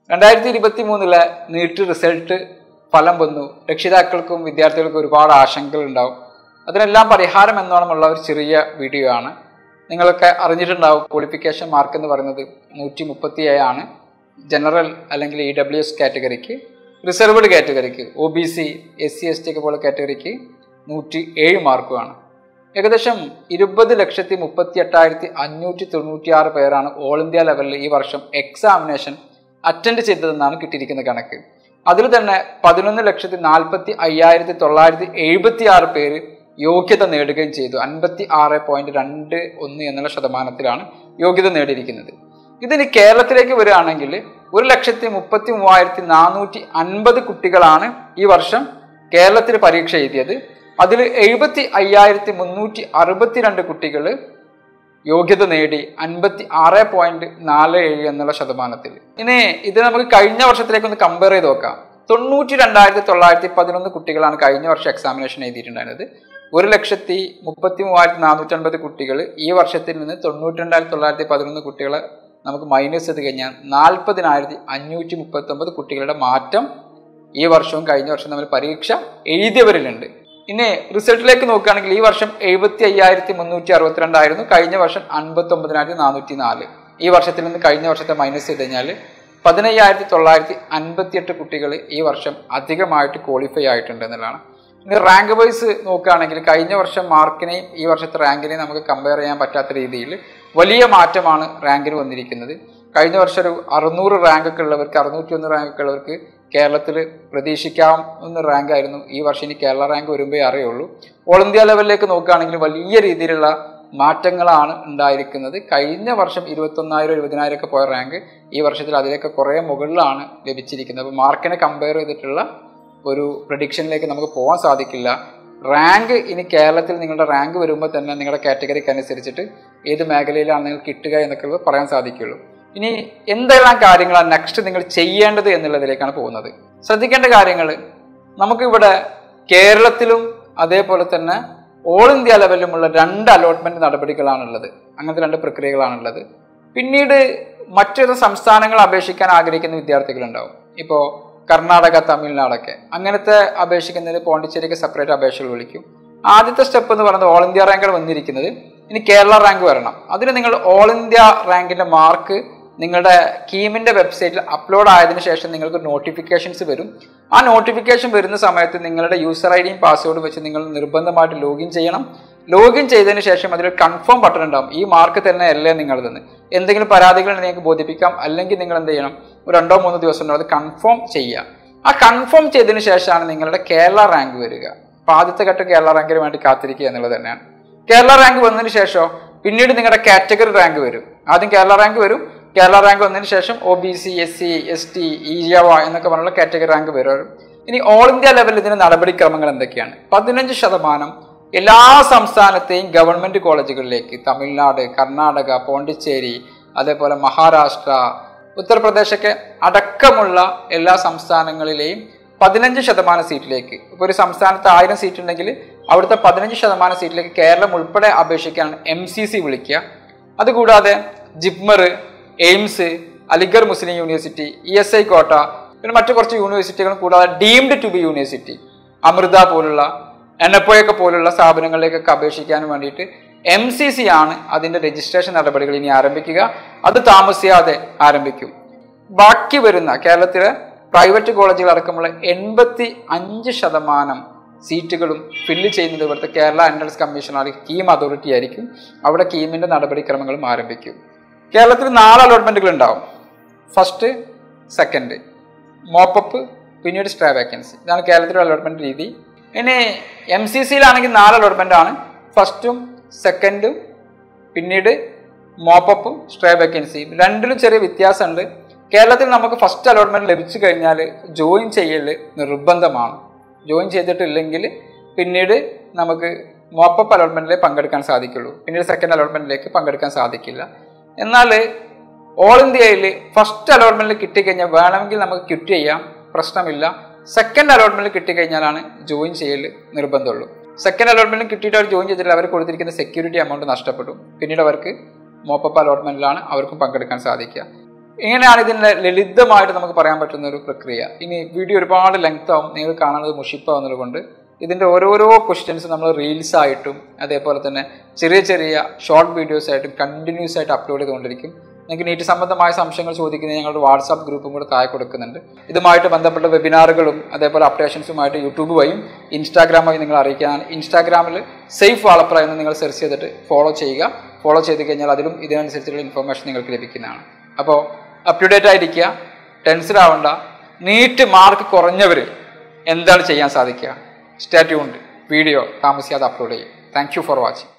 രണ്ടായിരത്തി ഇരുപത്തി മൂന്നിലെ നീറ്റ് റിസൾട്ട് ഫലം വന്നു രക്ഷിതാക്കൾക്കും വിദ്യാർത്ഥികൾക്കും ഒരുപാട് ആശങ്കകൾ ഉണ്ടാവും അതിനെല്ലാം പരിഹാരം എന്നോണമുള്ള ഒരു ചെറിയ വീഡിയോ ആണ് നിങ്ങളൊക്കെ അറിഞ്ഞിട്ടുണ്ടാവും ക്വാളിഫിക്കേഷൻ മാർക്ക് എന്ന് പറയുന്നത് നൂറ്റി മുപ്പത്തി ഏഴാണ് ജനറൽ അല്ലെങ്കിൽ ഇ ഡബ്ല്യു എസ് കാറ്റഗറിക്ക് റിസർവ്ഡ് കാറ്റഗറിക്ക് O B C S C S T ഒക്കെ പോലെ കാറ്റഗറിക്ക് നൂറ്റി ഏഴ് മാർക്കുമാണ് ഏകദേശം ഇരുപത് ലക്ഷത്തി മുപ്പത്തി എട്ടായിരത്തി അഞ്ഞൂറ്റി തൊണ്ണൂറ്റി ആറ് പേരാണ് ഓൾ ഇന്ത്യ ലെവലിൽ ഈ വർഷം എക്സാമിനേഷൻ അറ്റൻഡ് ചെയ്തതെന്നാണ് കിട്ടിയിരിക്കുന്ന കണക്ക് അതിൽ തന്നെ പതിനൊന്ന് ലക്ഷത്തി നാൽപ്പത്തി അയ്യായിരത്തി തൊള്ളായിരത്തി എഴുപത്തി ആറ് പേര് യോഗ്യത നേടുകയും ചെയ്തു അൻപത്തി ആറ് പോയിന്റ് രണ്ട് ഒന്ന് എന്നുള്ള ശതമാനത്തിലാണ് യോഗ്യത നേടിയിരിക്കുന്നത് ഇതിന് കേരളത്തിലേക്ക് വരികയാണെങ്കിൽ ഒരു ലക്ഷത്തി മുപ്പത്തി മൂവായിരത്തി നാനൂറ്റി അൻപത് കുട്ടികളാണ് ഈ വർഷം കേരളത്തിൽ പരീക്ഷ എഴുതിയത് അതിൽ എഴുപത്തി അയ്യായിരത്തി മുന്നൂറ്റി അറുപത്തിരണ്ട് കുട്ടികൾ യോഗ്യത നേടി അൻപത്തി ആറ് പോയിന്റ് നാല് ഏഴ് എന്നുള്ള ശതമാനത്തിൽ ഇനി ഇത് നമുക്ക് കഴിഞ്ഞ വർഷത്തിലേക്ക് ഒന്ന് കമ്പയർ ചെയ്ത് നോക്കാം തൊണ്ണൂറ്റി രണ്ടായിരത്തി തൊള്ളായിരത്തി പതിനൊന്ന് കുട്ടികളാണ് കഴിഞ്ഞ വർഷം എക്സാമിനേഷൻ എഴുതിയിട്ടുണ്ടായിരുന്നത് ഒരു ലക്ഷത്തി മുപ്പത്തി മൂവായിരത്തി നാനൂറ്റി അൻപത് കുട്ടികൾ ഈ വർഷത്തിൽ നിന്ന് തൊണ്ണൂറ്റി രണ്ടായിരത്തി തൊള്ളായിരത്തി പതിനൊന്ന് കുട്ടികളെ നമുക്ക് മൈനസ് ചെയ്ത് കഴിഞ്ഞാൽ നാൽപ്പതിനായിരത്തി അഞ്ഞൂറ്റി മുപ്പത്തി ഒമ്പത് കുട്ടികളുടെ മാറ്റം ഈ വർഷവും കഴിഞ്ഞ വർഷം തമ്മിൽ പരീക്ഷ എഴുതിയവരിലുണ്ട് ഇനി റിസൾട്ടിലേക്ക് നോക്കുകയാണെങ്കിൽ ഈ വർഷം എഴുപത്തി അയ്യായിരത്തി മുന്നൂറ്റി അറുപത്തിരണ്ടായിരുന്നു കഴിഞ്ഞ വർഷം അൻപത്തി ഒമ്പതിനായിരത്തി നാനൂറ്റി നാല് ഈ വർഷത്തിൽ നിന്ന് കഴിഞ്ഞ വർഷത്തെ മൈനസ് ചെയ്ത് കഴിഞ്ഞാൽ പതിനയ്യായിരത്തി തൊള്ളായിരത്തി അൻപത്തിയെട്ട് കുട്ടികൾ ഈ വർഷം അധികമായിട്ട് ക്വാളിഫൈ ആയിട്ടുണ്ട് എന്നുള്ളതാണ് ഇനി റാങ്ക് വൈസ് നോക്കുകയാണെങ്കിൽ കഴിഞ്ഞ വർഷം മാർക്കിനെയും ഈ വർഷത്തെ റാങ്കിനെയും നമുക്ക് കമ്പയർ ചെയ്യാൻ പറ്റാത്ത രീതിയിൽ വലിയ മാറ്റമാണ് റാങ്കിന് വന്നിരിക്കുന്നത് കഴിഞ്ഞ വർഷം ഒരു അറുന്നൂറ് റാങ്ക് ഒക്കെ ഉള്ളവർക്ക് അറുന്നൂറ്റി ഒന്ന് റാങ്ക് ഒക്കെ ഉള്ളവർക്ക് കേരളത്തിൽ പ്രതീക്ഷിക്കാവുന്ന റാങ്ക് ആയിരുന്നു ഈ വർഷം ഇനി കേരള റാങ്ക് വരുമ്പോഴേ അറിയുള്ളൂ ഓൾ ഇന്ത്യ ലെവലിലേക്ക് നോക്കുകയാണെങ്കിൽ വലിയ രീതിയിലുള്ള മാറ്റങ്ങളാണ് ഉണ്ടായിരിക്കുന്നത് കഴിഞ്ഞ വർഷം ഇരുപത്തൊന്നായിരം എഴുപതിനായിരം ഒക്കെ പോയ റാങ്ക് ഈ വർഷത്തിൽ അതിലേക്ക് കുറേ മുകളിലാണ് ലഭിച്ചിരിക്കുന്നത് അപ്പോൾ മാർക്കിനെ കമ്പയർ ചെയ്തിട്ടുള്ള ഒരു പ്രഡിക്ഷനിലേക്ക് നമുക്ക് പോകാൻ സാധിക്കില്ല റാങ്ക് ഇനി കേരളത്തിൽ നിങ്ങളുടെ റാങ്ക് വരുമ്പോൾ തന്നെ നിങ്ങളുടെ കാറ്റഗറിക്ക് അനുസരിച്ചിട്ട് ഏത് മേഖലയിലാണ് നിങ്ങൾ കിട്ടുക എന്നൊക്കെ പറയാൻ സാധിക്കുള്ളൂ ഇനി എന്തെല്ലാം കാര്യങ്ങളാണ് നെക്സ്റ്റ് നിങ്ങൾ ചെയ്യേണ്ടത് എന്നുള്ളതിലേക്കാണ് പോകുന്നത് ശ്രദ്ധിക്കേണ്ട കാര്യങ്ങൾ നമുക്കിവിടെ കേരളത്തിലും അതേപോലെ തന്നെ ഓൾ ഇന്ത്യ ലെവലിലുമുള്ള രണ്ട് അലോട്ട്മെന്റ് നടപടികളാണുള്ളത് അങ്ങനത്തെ രണ്ട് പ്രക്രിയകളാണുള്ളത് പിന്നീട് മറ്റൊരു സംസ്ഥാനങ്ങൾ അപേക്ഷിക്കാൻ ആഗ്രഹിക്കുന്ന വിദ്യാർത്ഥികളുണ്ടാവും ഇപ്പോൾ കർണാടക തമിഴ്നാടൊക്കെ അങ്ങനത്തെ അപേക്ഷിക്കുന്നതിന് പോണ്ടിച്ചേരിക്ക് സെപ്പറേറ്റ് അപേക്ഷകൾ വിളിക്കും ആദ്യത്തെ സ്റ്റെപ്പ് എന്ന് പറയുന്നത് ഓൾ ഇന്ത്യ റാങ്കാണ് വന്നിരിക്കുന്നത് ഇനി കേരള റാങ്ക് വരണം അതിന് നിങ്ങൾ ഓൾ ഇന്ത്യ റാങ്കിന്റെ മാർക്ക് നിങ്ങളുടെ കീമിന്റെ വെബ്സൈറ്റിൽ അപ്ലോഡ് ആയതിനു ശേഷം നിങ്ങൾക്ക് നോട്ടിഫിക്കേഷൻസ് വരും ആ നോട്ടിഫിക്കേഷൻ വരുന്ന സമയത്ത് നിങ്ങളുടെ യൂസർ ഐ ഡിയും പാസ്വേഡും വെച്ച് നിങ്ങൾ നിർബന്ധമായിട്ട് ലോഗിൻ ചെയ്യണം ലോഗിൻ ചെയ്തതിന് ശേഷം അതിൽ കൺഫേം ബട്ടൺ ഉണ്ടാവും ഈ മാർക്ക് തന്നെ അല്ലേ നിങ്ങളതെന്ന് എന്തെങ്കിലും പരാതികൾ നിങ്ങൾക്ക് ബോധിപ്പിക്കാം അല്ലെങ്കിൽ നിങ്ങൾ എന്ത് ചെയ്യണം ഒരു രണ്ടോ മൂന്നോ ദിവസം ഉണ്ടാവും അത് കൺഫേം ചെയ്യുക ആ കൺഫേം ചെയ്തതിന് ശേഷമാണ് നിങ്ങളുടെ കേരള റാങ്ക് വരിക അപ്പൊ ആദ്യത്തെ ഘട്ടം കേരള റാങ്കിന് വേണ്ടി കാത്തിരിക്കുക എന്നുള്ളത് തന്നെയാണ് കേരള റാങ്ക് വന്നതിന് ശേഷം പിന്നീട് നിങ്ങളുടെ കാറ്റഗറി റാങ്ക് വരും ആദ്യം കേരള റാങ്ക് വരും കേരള റാങ്ക് വന്നതിന് ശേഷം O B C S C S T ഇജവ എന്നൊക്കെ പറഞ്ഞുള്ള കാറ്റഗറി റാങ്ക് വരും ഇനി ഓൾ ഇന്ത്യ ലെവലിൽ ഇതിന് നടപടിക്രമങ്ങൾ എന്തൊക്കെയാണ് പതിനഞ്ച് ശതമാനം എല്ലാ സംസ്ഥാനത്തെയും ഗവൺമെന്റ് കോളേജുകളിലേക്ക് തമിഴ്നാട് കർണാടക പോണ്ടിച്ചേരി അതേപോലെ മഹാരാഷ്ട്ര ഉത്തർപ്രദേശൊക്കെ അടക്കമുള്ള എല്ലാ സംസ്ഥാനങ്ങളിലെയും പതിനഞ്ച് ശതമാനം സീറ്റിലേക്ക് ഇപ്പോൾ ഒരു സംസ്ഥാനത്ത് ആയിരം സീറ്റ് ഉണ്ടെങ്കിൽ അവിടുത്തെ പതിനഞ്ച് ശതമാനം സീറ്റിലേക്ക് കേരളം ഉൾപ്പെടെ അപേക്ഷിക്കാനാണ് എം സി സി വിളിക്കുക അതുകൂടാതെ JIPMER AIIMS Aligarh Muslim university E S I quota പിന്നെ മറ്റു കുറച്ച് യൂണിവേഴ്സിറ്റികളും കൂടാതെ deemed to be university Amrita പോലുള്ള എൻഎപ്പോയൊക്കെ പോലുള്ള സ്ഥാപനങ്ങളിലേക്കൊക്കെ അപേക്ഷിക്കാൻ വേണ്ടിയിട്ട് എം സി സി ആണ് അതിന്റെ രജിസ്ട്രേഷൻ നടപടികൾ ഇനി ആരംഭിക്കുക അത് താമസിയാതെ ആരംഭിക്കും ബാക്കി വരുന്ന കേരളത്തിലെ പ്രൈവറ്റ് കോളേജുകൾ അടക്കമുള്ള എൺപത്തി അഞ്ച് ശതമാനം സീറ്റുകളും ഫില്ല് ചെയ്യുന്നത് ഇവിടുത്തെ Kerala entrance commission KEAM authority ആയിരിക്കും അവിടെ കീമിന്റെ നടപടിക്രമങ്ങളും ആരംഭിക്കും കേരളത്തിൽ നാല് അലോട്ട്മെന്റുകൾ ഉണ്ടാവും ഫസ്റ്റ് സെക്കൻഡ് മോപ്പപ്പ് പിന്നീട് സ്ട്രാ വേക്കൻസി ഇതാണ് കേരളത്തിലെ അലോട്ട്മെന്റ് രീതി ഇനി എം സി സിയിലാണെങ്കിൽ നാല് അലോട്ട്മെന്റ് ആണ് ഫസ്റ്റും സെക്കൻഡും പിന്നീട് മോപ്പപ്പും സ്ട്രേ വേക്കൻസിയും രണ്ടിലും ചെറിയ വ്യത്യാസമുണ്ട് കേരളത്തിൽ നമുക്ക് ഫസ്റ്റ് അലോട്ട്മെന്റ് ലഭിച്ചു കഴിഞ്ഞാൽ ജോയിൻ ചെയ്യൽ നിർബന്ധമാണ് ജോയിൻ ചെയ്തിട്ടില്ലെങ്കിൽ പിന്നീട് നമുക്ക് മോപ്പപ്പ് അലോട്ട്മെന്റിൽ പങ്കെടുക്കാൻ സാധിക്കുള്ളൂ പിന്നീട് സെക്കൻഡ് അലോട്ട്മെന്റിലേക്ക് പങ്കെടുക്കാൻ സാധിക്കില്ല എന്നാൽ ഓൾ ഇന്ത്യയിൽ ഫസ്റ്റ് അലോട്ട്മെന്റിൽ കിട്ടിക്കഴിഞ്ഞാൽ വേണമെങ്കിൽ നമുക്ക് ക്വിറ്റ് ചെയ്യാം പ്രശ്നമില്ല സെക്കൻഡ് അലോട്ട്മെന്റിൽ കിട്ടിക്കഴിഞ്ഞാലാണ് ജോയിൻ ചെയ്യൽ നിർബന്ധമുള്ളൂ സെക്കൻഡ് അലോട്ട്മെന്റിൽ കിട്ടിയിട്ട് അവർ ജോയിൻ ചെയ്തിട്ട് അവർ കൊടുത്തിരിക്കുന്ന സെക്യൂരിറ്റി എമൗണ്ട് നഷ്ടപ്പെടും പിന്നീട് അവർക്ക് മോപ്പപ്പ് അലോട്ട്മെന്റിലാണ് അവർക്കും പങ്കെടുക്കാൻ സാധിക്കുക ഇങ്ങനെയാണ് ഇതിൻ്റെ ലളിതമായിട്ട് നമുക്ക് പറയാൻ പറ്റുന്ന ഒരു പ്രക്രിയ ഇനി വീഡിയോ ഒരുപാട് ലെങ്ത് ആവും നിങ്ങൾ കാണുന്നത് മുഷിപ്പാവുന്നത് കൊണ്ട് ഇതിൻ്റെ ഓരോരോ ക്വസ്റ്റ്യൻസ് നമ്മൾ റീൽസ് ആയിട്ടും അതേപോലെ തന്നെ ചെറിയ ചെറിയ ഷോർട്ട് വീഡിയോസ് ആയിട്ടും കണ്ടിന്യൂസ് ആയിട്ട് അപ്ലോഡ് ചെയ്തുകൊണ്ടിരിക്കും നിങ്ങൾക്ക് നീറ്റ് സംബന്ധമായ സംശയങ്ങൾ ചോദിക്കുന്നത് ഞങ്ങളുടെ വാട്സാപ്പ് ഗ്രൂപ്പും കൂടെ താഴെ കൊടുക്കുന്നുണ്ട് ഇതുമായിട്ട് ബന്ധപ്പെട്ട വെബിനാറുകളും അതേപോലെ അപ്ഡേഷൻസുമായിട്ട് യൂട്യൂബ് വഴിയും ഇൻസ്റ്റാഗ്രാം വഴി നിങ്ങൾ അറിയിക്കാൻ ഇൻസ്റ്റാഗ്രാമിൽ സേഫ് വാളപ്ര എന്ന് നിങ്ങൾ സെർച്ച് ചെയ്തിട്ട് ഫോളോ ചെയ്യുക ഫോളോ ചെയ്ത് കഴിഞ്ഞാൽ അതിലും ഇതിനനുസരിച്ചുള്ള ഇൻഫർമേഷൻ നിങ്ങൾക്ക് ലഭിക്കുന്നതാണ് അപ്പോൾ അപ് ടു ഡേറ്റ് ആയിരിക്കുക ടെൻഷൻ ആവണ്ട നീറ്റ് മാർക്ക് കുറഞ്ഞവർ എന്താണ് ചെയ്യാൻ സാധിക്കുക സ്റ്റേ ട്യൂൺഡ് വീഡിയോ താമസിയാതെ അപ്ലോഡ് ചെയ്യും താങ്ക് യു ഫോർ വാച്ചിങ്